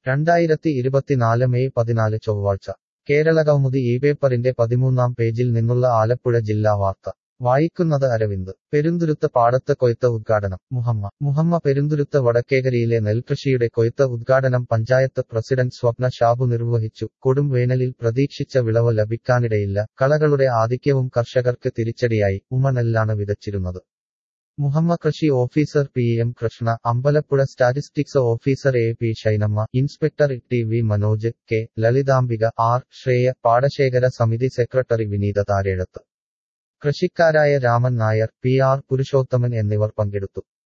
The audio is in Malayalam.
രണ്ടായിരത്തി ഇരുപത്തിനാല് മെയ് പതിനാല് ചൊവ്വാഴ്ച കേരളകൗമുദി ഈ പേപ്പറിന്റെ പതിമൂന്നാം പേജിൽ നിന്നുള്ള ആലപ്പുഴ ജില്ലാ വാർത്ത വായിക്കുന്നത് അരവിന്ദ് പെരുന്തുരുത്ത് പാടത്ത് കൊയ്ത്ത് ഉദ്ഘാടനം മുഹമ്മ മുഹമ്മ പെരുന്തുരുത്ത് വടക്കേകരിയിലെ നെൽകൃഷിയുടെ കൊയ്ത്ത് ഉദ്ഘാടനം പഞ്ചായത്ത് പ്രസിഡന്റ് സ്വപ്ന ഷാബു നിർവഹിച്ചു കൊടും വേനലിൽ പ്രതീക്ഷിച്ച വിളവ് ലഭിക്കാനിടയില്ല കളകളുടെ ആധിക്യവും കർഷകർക്ക് തിരിച്ചടിയായി ഉമ നെല്ലാണ് വിതച്ചിരുന്നത് മുഹമ്മ കൃഷി officer P M Krishna Ambalappuzha statistics officer A P Shinamma inspector T V Manoj K Lalithambika R Shreya പാടശേഖര സമിതി സെക്രട്ടറി വിനീത താരേഴത്ത് കൃഷിക്കാരായ രാമൻ നായർ പി ആർ പുരുഷോത്തമൻ എന്നിവർ പങ്കെടുത്തു